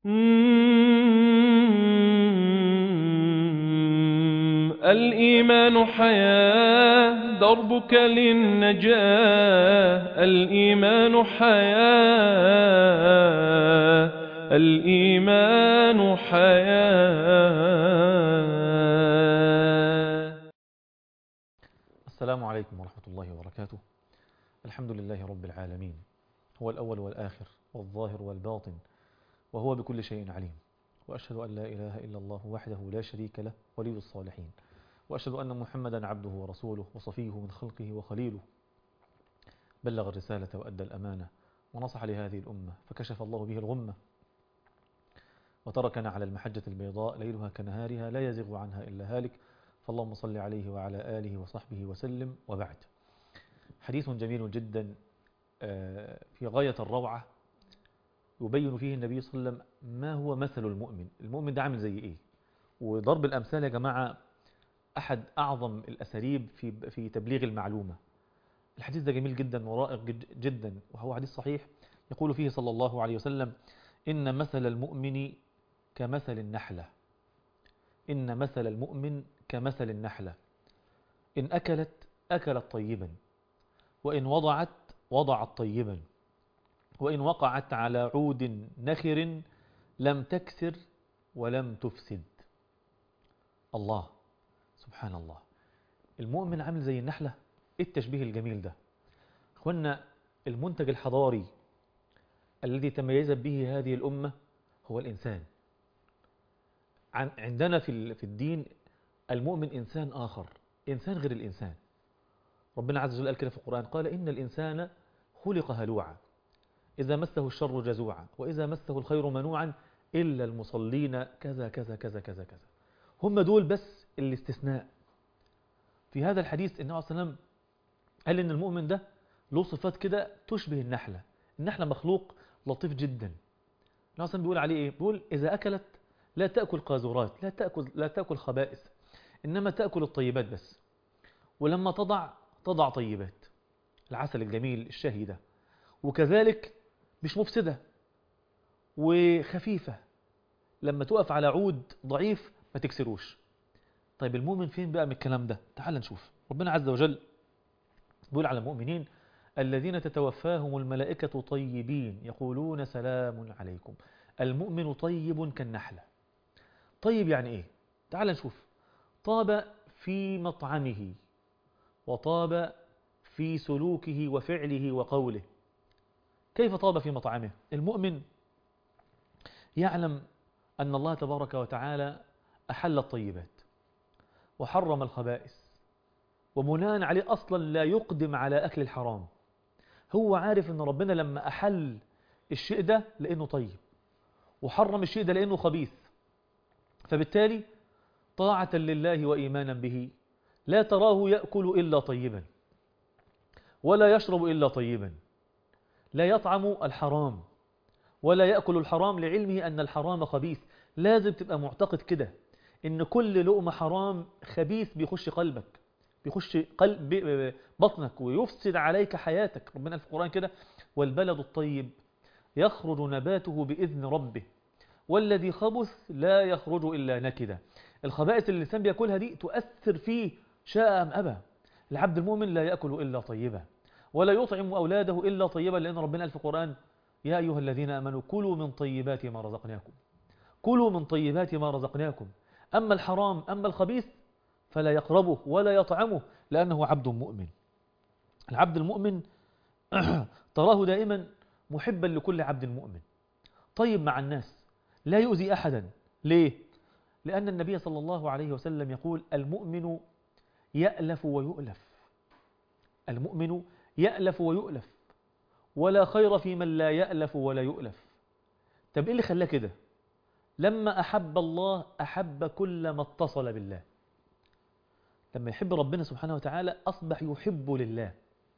الإيمان حياة دربك للنجاة الإيمان حياة الإيمان حياة السلام عليكم ورحمة الله وبركاته الحمد لله رب العالمين هو الأول والآخر والظاهر والباطن وهو بكل شيء عليم وأشهد أن لا إله إلا الله وحده لا شريك له ولي الصالحين وأشهد أن محمدا عبده ورسوله وصفيه من خلقه وخليله بلغ الرسالة وأدى الأمانة ونصح لهذه الأمة فكشف الله به الغمة وتركنا على المحجة البيضاء ليلها كنهارها لا يزغ عنها إلا هالك فاللهم صل عليه وعلى آله وصحبه وسلم وبعد حديث جميل جدا في غاية الروعة يبين فيه النبي صلى الله عليه وسلم ما هو مثل المؤمن المؤمن ده عامل زي ايه وضرب الامثال يا جماعة احد اعظم الاساليب في في تبليغ المعلومة الحديث ده جميل جدا ورائق جدا وهو حديث صحيح يقول فيه صلى الله عليه وسلم ان مثل المؤمن كمثل النحلة ان مثل المؤمن كمثل النحلة ان اكلت اكلت طيبا وان وضعت وضعت طيبا وإن وقعت على عود نخر لم تكسر ولم تفسد الله سبحان الله المؤمن عامل زي النحلة ايه التشبيه الجميل ده اخوانا المنتج الحضاري الذي تميزت به هذه الأمة هو الإنسان عندنا في في الدين المؤمن إنسان آخر إنسان غير الإنسان ربنا عز وجل قال كده في القرآن قال إن الإنسان خلق هلوعا إذا مسه الشر جزوعا وإذا مسه الخير منوعا إلا المصلين كذا كذا كذا كذا كذا هم دول بس الاستثناء في هذا الحديث النبي عليه السلام قال إن المؤمن ده له صفات كده تشبه النحلة النحلة مخلوق لطيف جدا النبي عليه السلام بيقول عليه إيه بيقول إذا أكلت لا تأكل قاذورات لا تأكل, لا تأكل خبائث إنما تأكل الطيبات بس ولما تضع تضع طيبات العسل الجميل الشهي ده وكذلك مش مفسدة وخفيفة لما تقف على عود ضعيف ما تكسروش طيب المؤمن فين بقى من الكلام ده تعال نشوف ربنا عز وجل بيقول على المؤمنين الذين تتوفاهم الملائكة طيبين يقولون سلام عليكم المؤمن طيب كالنحلة طيب يعني ايه تعال نشوف طاب في مطعمه وطاب في سلوكه وفعله وقوله كيف طاب في مطعمه المؤمن يعلم أن الله تبارك وتعالى أحل الطيبات وحرم الخبائث وبناء عليه أصلا لا يقدم على أكل الحرام هو عارف أن ربنا لما أحل الشيء ده لأنه طيب وحرم الشيء ده لأنه خبيث فبالتالي طاعة لله وإيمانا به لا تراه يأكل إلا طيبا ولا يشرب إلا طيبا لا يطعم الحرام ولا يأكل الحرام لعلمه أن الحرام خبيث لازم تبقى معتقد كده إن كل لقمة حرام خبيث بيخش قلبك بيخش قلب بطنك ويفسد عليك حياتك ربنا في القرآن كده والبلد الطيب يخرج نباته بإذن ربه والذي خبث لا يخرج إلا نكدا الخبائث اللي الإنسان بيأكلها دي تؤثر فيه شاء أم أبى العبد المؤمن لا يأكل إلا طيبا ولا يطعم أولاده إلا طيبا لأن ربنا قال في القرآن يا أيها الذين آمنوا كلوا من طيبات ما رزقناكم كلوا من طيبات ما رزقناكم أما الحرام أما الخبيث فلا يقربه ولا يطعمه لأنه عبد مؤمن العبد المؤمن تراه دائما محبا لكل عبد مؤمن طيب مع الناس لا يؤذي أحدا ليه؟ لأن النبي صلى الله عليه وسلم يقول المؤمن يألف ويؤلف المؤمن يألف ويؤلف ولا خير في من لا يألف ولا يؤلف طب إيه اللي خلاه كده لما أحب الله أحب كل ما اتصل بالله لما يحب ربنا سبحانه وتعالى أصبح يحب لله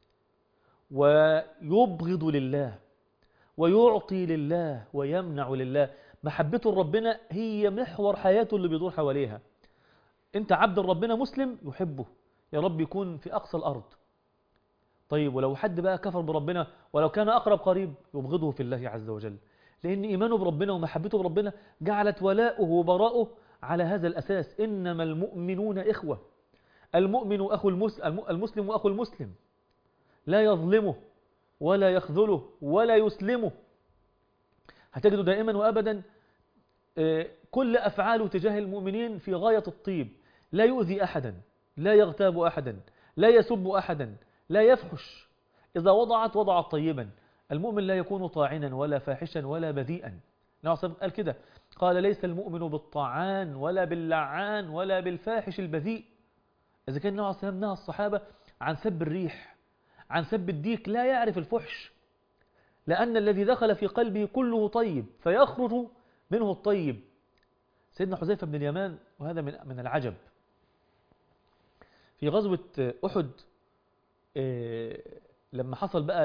ويبغض لله ويعطي لله ويمنع لله محبته لربنا هي محور حياته اللي بيدور حواليها انت عبد ربنا مسلم يحبه يا رب يكون في أقصى الأرض طيب ولو حد بقى كفر بربنا ولو كان أقرب قريب يبغضه في الله عز وجل لأن إيمانه بربنا ومحبته بربنا جعلت ولاؤه وبراؤه على هذا الأساس إنما المؤمنون إخوة المؤمن أخو المسلم, المسلم أخو المسلم لا يظلمه ولا يخذله ولا يسلمه هتجد دائما وأبدا كل أفعاله تجاه المؤمنين في غاية الطيب لا يؤذي أحدا لا يغتاب أحدا لا يسب أحدا لا يفحش إذا وضعت وضعت طيبا المؤمن لا يكون طاعنا ولا فاحشا ولا بذيئا نعم قال كده قال ليس المؤمن بالطعان ولا باللعان ولا بالفاحش البذيء إذا كان النبي عليه نهى الصحابة عن سب الريح عن سب الديك لا يعرف الفحش لأن الذي دخل في قلبه كله طيب فيخرج منه الطيب سيدنا حذيفة بن اليمان وهذا من من العجب في غزوة أحد لما حصل بقى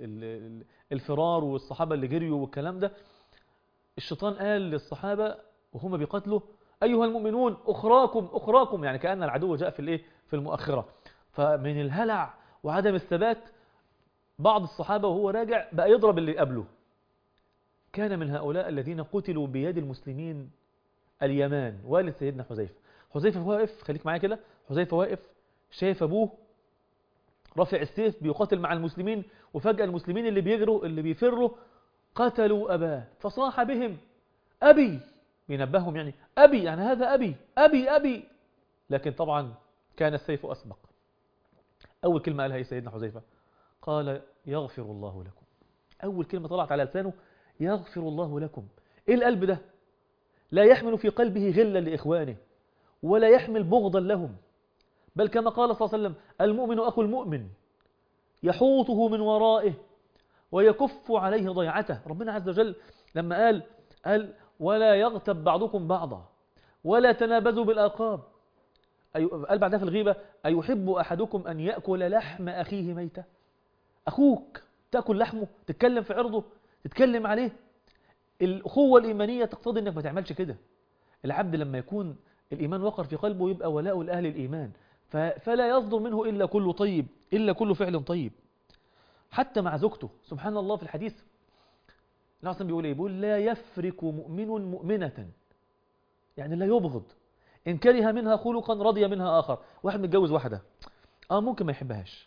الفرار والصحابة اللي جريوا والكلام ده الشيطان قال للصحابة وهم بيقاتلوا أيها المؤمنون أخراكم أخراكم يعني كأن العدو جاء في الإيه في المؤخرة فمن الهلع وعدم الثبات بعض الصحابة وهو راجع بقى يضرب اللي قبله كان من هؤلاء الذين قتلوا بيد المسلمين اليمان والد سيدنا حذيفة حذيفة واقف خليك معايا كده حذيفة واقف شايف أبوه رافع السيف بيقاتل مع المسلمين وفجأة المسلمين اللي بيجروا اللي بيفروا قتلوا أباه فصاح بهم أبي بينبههم يعني أبي يعني هذا أبي أبي أبي لكن طبعا كان السيف أسبق أول كلمة قالها سيدنا حذيفة قال يغفر الله لكم أول كلمة طلعت على لسانه يغفر الله لكم إيه القلب ده لا يحمل في قلبه غلا لإخوانه ولا يحمل بغضا لهم بل كما قال صلى الله عليه وسلم المؤمن أخو المؤمن يحوطه من ورائه ويكف عليه ضيعته ربنا عز وجل لما قال قال ولا يغتب بعضكم بعضا ولا تنابزوا بالألقاب أي قال بعدها في الغيبة أيحب أحدكم أن يأكل لحم أخيه ميتة أخوك تأكل لحمه تتكلم في عرضه تتكلم عليه الأخوة الإيمانية تقتضي أنك ما تعملش كده العبد لما يكون الإيمان وقر في قلبه يبقى ولاء لأهل الإيمان فلا يصدر منه إلا كل طيب إلا كل فعل طيب حتى مع زوجته سبحان الله في الحديث النبي بيقول ايه بيقول لا يفرك مؤمن مؤمنة يعني لا يبغض إن كره منها خلقا رضي منها آخر واحد متجوز واحدة آه ممكن ما يحبهاش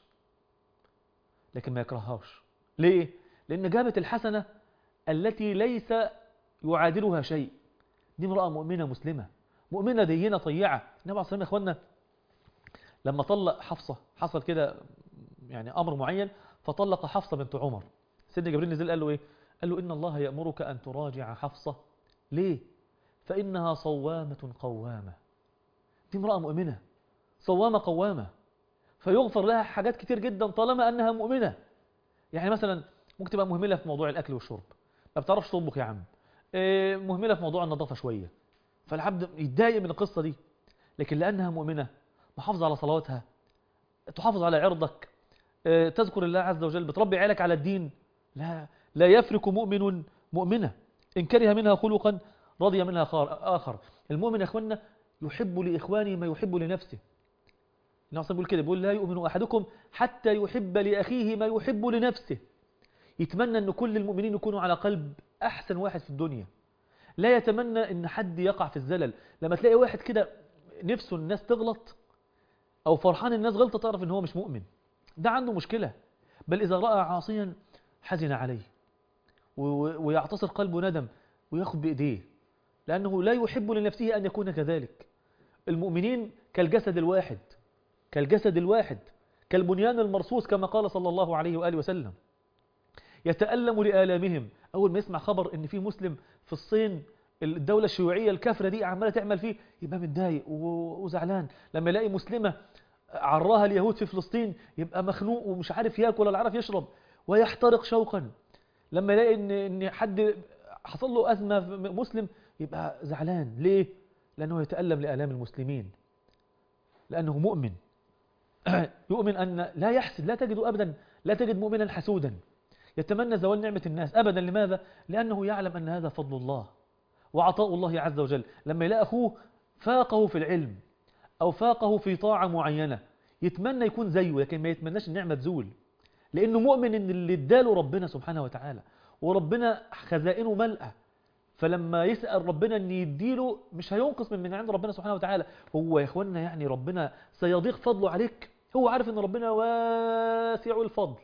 لكن ما يكرههاش ليه؟ لأن جابت الحسنة التي ليس يعادلها شيء دي امرأة مؤمنة مسلمة مؤمنة دينة طيعة النبي عليه الصلاة يا إخوانا لما طلق حفصة حصل كده يعني أمر معين فطلق حفصة بنت عمر سيدنا جبريل نزل قال له إيه قال له إن الله يأمرك أن تراجع حفصة ليه فإنها صوامة قوامة دي امرأة مؤمنة صوامة قوامة فيغفر لها حاجات كتير جدا طالما أنها مؤمنة يعني مثلا ممكن تبقى مهملة في موضوع الأكل والشرب ما بتعرفش تطبخ يا عم إيه مهملة في موضوع النظافة شوية فالعبد يتضايق من القصة دي لكن لأنها مؤمنة محافظة على صلواتها تحافظ على عرضك إيه تذكر الله عز وجل بتربي عيالك على الدين لا لا يفرك مؤمن مؤمنة إن كره منها خلقا رضي منها آخر المؤمن يا أخوانا يحب لإخوانه ما يحب لنفسه النبي بيقول كده بيقول لا يؤمن أحدكم حتى يحب لأخيه ما يحب لنفسه يتمنى أن كل المؤمنين يكونوا على قلب أحسن واحد في الدنيا لا يتمنى أن حد يقع في الزلل لما تلاقي واحد كده نفسه الناس تغلط أو فرحان الناس غلطة تعرف أن هو مش مؤمن ده عنده مشكلة بل إذا رأى عاصيا حزن عليه ويعتصر قلبه ندم وياخد بإيديه لأنه لا يحب لنفسه أن يكون كذلك المؤمنين كالجسد الواحد كالجسد الواحد كالبنيان المرصوص كما قال صلى الله عليه وآله وسلم يتألم لآلامهم أول ما يسمع خبر أن في مسلم في الصين الدولة الشيوعية الكافرة دي عمالة تعمل فيه يبقى متضايق وزعلان لما يلاقي مسلمة عراها اليهود في فلسطين يبقى مخنوق ومش عارف ياكل ولا عارف يشرب ويحترق شوقا لما يلاقي ان ان حد حصل له ازمه مسلم يبقى زعلان ليه لانه يتالم لالام المسلمين لانه مؤمن يؤمن ان لا يحسد لا تجد ابدا لا تجد مؤمنا حسودا يتمنى زوال نعمه الناس ابدا لماذا لانه يعلم ان هذا فضل الله وعطاء الله عز وجل لما يلاقي اخوه فاقه في العلم او فاقه في طاعه معينه يتمنى يكون زيه لكن ما يتمناش النعمه تزول لانه مؤمن ان اللي اداله ربنا سبحانه وتعالى وربنا خزائنه ملأة فلما يسأل ربنا ان يديله مش هينقص من من عند ربنا سبحانه وتعالى هو يا اخوانا يعني ربنا سيضيق فضله عليك هو عارف ان ربنا واسع الفضل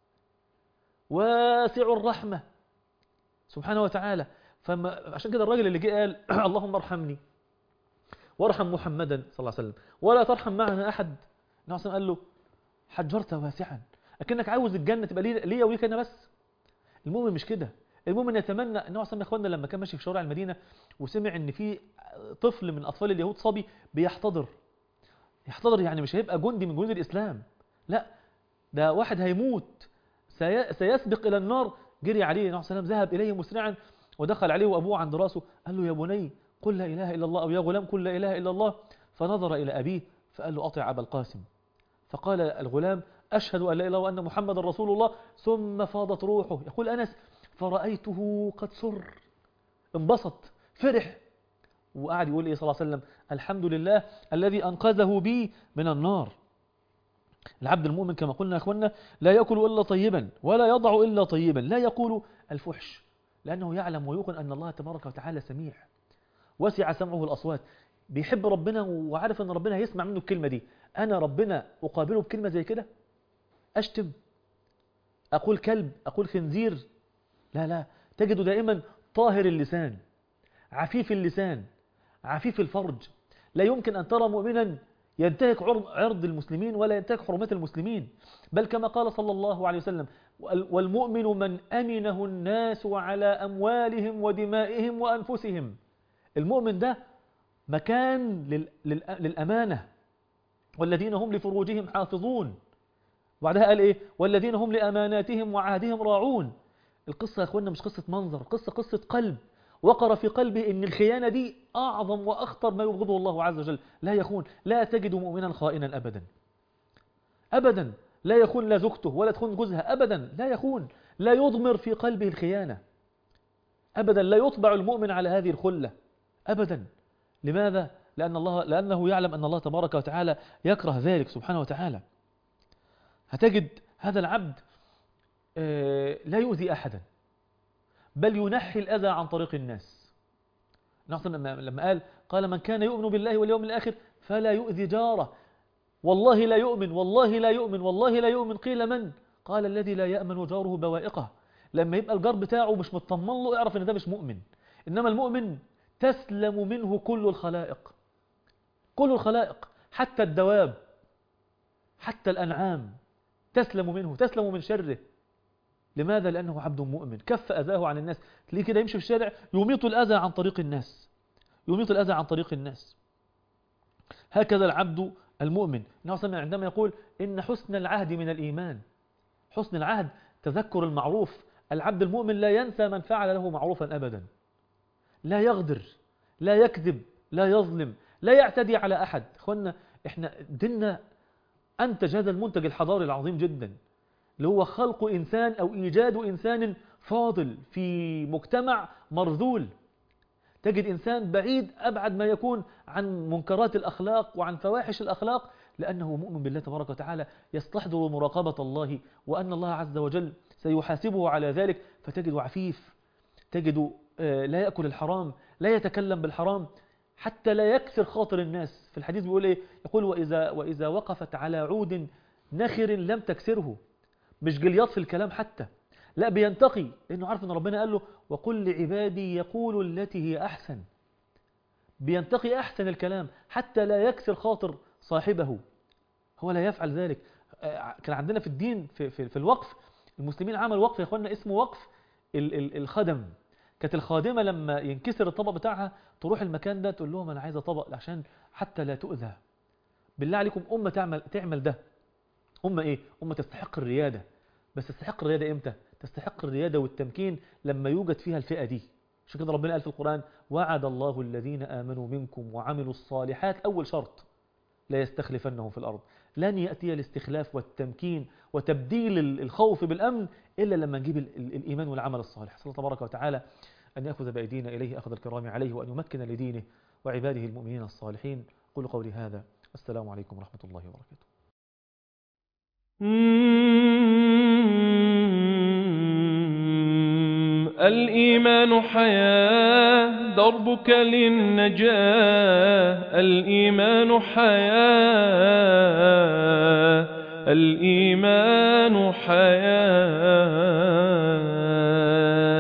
واسع الرحمة سبحانه وتعالى فما عشان كده الراجل اللي جه قال اللهم ارحمني وارحم محمدا صلى الله عليه وسلم ولا ترحم معنا احد النبي صلى الله عليه وسلم قال له حجرت واسعا اكنك عاوز الجنه تبقى لي- ليا وليك انا بس المؤمن مش كده المؤمن يتمنى النبي صلى الله عليه وسلم يا اخوانا لما كان ماشي في شوارع المدينه وسمع ان في طفل من اطفال اليهود صبي بيحتضر يحتضر يعني مش هيبقى جندي من جنود الاسلام لا ده واحد هيموت سي- سيسبق الى النار جري عليه النبي صلى الله عليه وسلم ذهب اليه مسرعا ودخل عليه وابوه عند راسه قال له يا بني قل لا اله الا الله او يا غلام قل لا اله الا الله فنظر الى ابيه فقال له اطع ابا القاسم فقال الغلام أشهد أن لا إله إلا الله وأن محمد رسول الله ثم فاضت روحه يقول أنس فرأيته قد سر انبسط فرح وقعد يقول إيه صلى الله عليه وسلم الحمد لله الذي أنقذه بي من النار العبد المؤمن كما قلنا يا أخوانا لا يأكل إلا طيبا ولا يضع إلا طيبا لا يقول الفحش لأنه يعلم ويوقن أن الله تبارك وتعالى سميع وسع سمعه الأصوات بيحب ربنا وعارف أن ربنا هيسمع منه الكلمة دي أنا ربنا أقابله بكلمة زي كده أشتم أقول كلب أقول خنزير لا لا تجد دائما طاهر اللسان عفيف اللسان عفيف الفرج لا يمكن أن ترى مؤمنا ينتهك عرض عرض المسلمين ولا ينتهك حرمات المسلمين بل كما قال صلى الله عليه وسلم وال- والمؤمن من أمنه الناس على أموالهم ودمائهم وأنفسهم المؤمن ده مكان لل- لل- للأمانة والذين هم لفروجهم حافظون وبعدها قال ايه والذين هم لاماناتهم وعهدهم راعون القصه يا اخوانا مش قصه منظر قصه قصه قلب وقر في قلبه ان الخيانه دي اعظم واخطر ما يبغضه الله عز وجل لا يخون لا تجد مؤمنا خائنا ابدا ابدا لا يخون لا زوجته ولا تخون جوزها ابدا لا يخون لا يضمر في قلبه الخيانه ابدا لا يطبع المؤمن على هذه الخله ابدا لماذا لان الله لانه يعلم ان الله تبارك وتعالى يكره ذلك سبحانه وتعالى هتجد هذا العبد آه، لا يؤذي أحدا بل ينحي الأذى عن طريق الناس نحن لما لما قال قال من كان يؤمن بالله واليوم الآخر فلا يؤذي جاره والله لا يؤمن والله لا يؤمن والله لا يؤمن قيل من قال الذي لا يأمن جاره بوائقه لما يبقى الجار بتاعه مش مطمن له اعرف ان ده مش مؤمن انما المؤمن تسلم منه كل الخلائق كل الخلائق حتى الدواب حتى الأنعام تسلم منه تسلم من شره لماذا؟ لأنه عبد مؤمن كف أذاه عن الناس تلاقيه كده يمشي في الشارع يميط الأذى عن طريق الناس يميط الأذى عن طريق الناس هكذا العبد المؤمن النبي صلى الله عليه وسلم عندما يقول إن حسن العهد من الإيمان حسن العهد تذكر المعروف العبد المؤمن لا ينسى من فعل له معروفا أبدا لا يغدر لا يكذب لا يظلم لا يعتدي على أحد أخوانا إحنا ديننا أنتج هذا المنتج الحضاري العظيم جدا اللي هو خلق إنسان أو إيجاد إنسان فاضل في مجتمع مرذول تجد إنسان بعيد أبعد ما يكون عن منكرات الأخلاق وعن فواحش الأخلاق لأنه مؤمن بالله تبارك وتعالى يستحضر مراقبة الله وأن الله عز وجل سيحاسبه على ذلك فتجد عفيف تجد آه، لا يأكل الحرام لا يتكلم بالحرام حتى لا يكسر خاطر الناس في الحديث بيقول ايه يقول وإذا, وإذا وقفت على عود نخر لم تكسره مش جلياط في الكلام حتى لا بينتقي لأنه عارف أن ربنا قال له وقل لعبادي يقولوا التي هي أحسن بينتقي أحسن الكلام حتى لا يكسر خاطر صاحبه هو لا يفعل ذلك آه، كان عندنا في الدين في, في, في الوقف المسلمين عملوا وقف يا اخوانا اسمه وقف ال- ال- الخدم كانت الخادمة لما ينكسر الطبق بتاعها تروح المكان ده تقول لهم أنا عايزة طبق عشان حتى لا تؤذى بالله عليكم أمة تعمل, تعمل ده أمة إيه؟ أمة تستحق الريادة بس تستحق الريادة إمتى؟ تستحق الريادة والتمكين لما يوجد فيها الفئة دي عشان كده ربنا قال في القرآن وعد الله الذين آمنوا منكم وعملوا الصالحات أول شرط لا يستخلفنهم في الأرض لن يأتي الاستخلاف والتمكين وتبديل ال- الخوف بالأمن إلا لما نجيب ال- ال- الإيمان والعمل الصالح صلى الله تبارك وتعالى أن يأخذ بأيدينا إليه أخذ الكرام عليه وأن يمكن لدينه وعباده المؤمنين الصالحين قل قولي هذا السلام عليكم ورحمة الله وبركاته Mm-hmm. الإيمان حياة دربك للنجاة الإيمان حياة الإيمان حياة